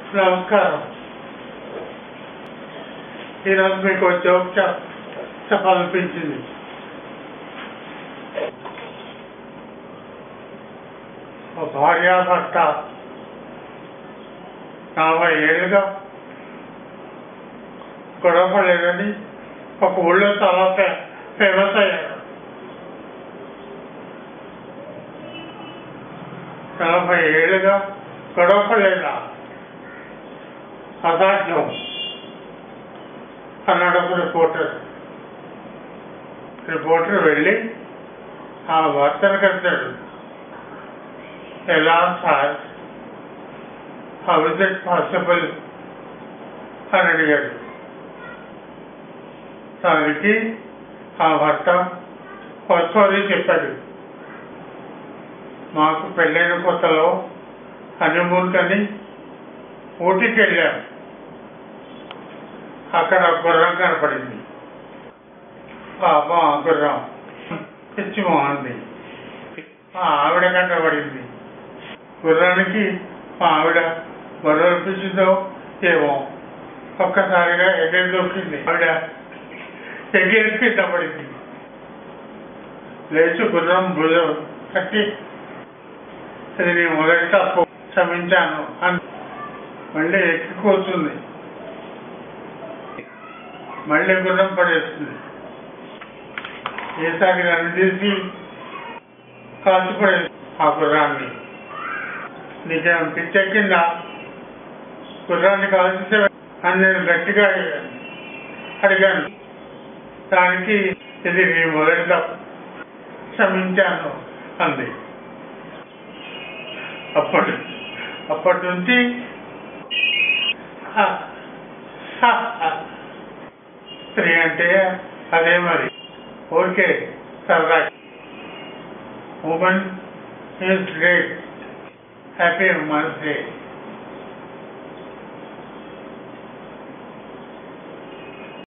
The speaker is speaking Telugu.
నమస్కారం ఈరోజు మీకు ఒక జోక్ చెప్ చెప్పాలనిపించింది ఒక భార్యాభర్త నలభై ఏళ్ళుగా గొడవ లేదని ఒక ఊళ్ళో చాలా ఫే- ఫేమస్ అయ్యారు నలభై ఏళ్ళుగా గొడవ లేదా అసాధ్యం అన్నాడు ఒక రిపోర్టర్ రిపోర్టర్ వెళ్ళి ఆ భర్తను కలిశాడు ఎలా sir how is it possible అని అడిగాడు దానికి ఆ భర్త స్టోరీ చెప్పాడు మాకు పెళ్ళైన కొత్తలో హనీమూన్ కని ఊటీకి వెళ్ళాం అక్కడ గుర్రం కనపడింది పాపం ఆ గుర్రం పిచ్చి మొహంది మా ఆవిడ కనపడింది గుర్రానికి మా ఆవిడ గుర్రం పిచ్చిందో ఏమో ఒక్కసారిగా ఎగిరి దొక్కింది ఆవిడ ఎగిరి కింద పడింది లేచి గుర్రం భుజం కట్టి ఇది నీ మొదటి తప్పు క్షమించాను అని మళ్ళీ ఎక్కి కూర్చుంది మళ్ళీ గుర్రం పడేస్తుంది ఈసారి నన్ను తీసి కాల్చి పడేది ఆ గుర్రాన్ని నీకేం పిచ్చెక్కిందా గుర్రాన్ని కాల్చితే అని నేను గట్టిగా అడిగాను అడిగాను దానికి ఇది నీ మొదటి తప్పు క్షమించాను అంది అప్పటి అప్పటి నుంచి హ, హ, హ. స్త్రీ అంటే అదే మరి ఓకే సరదా women is great happy women's day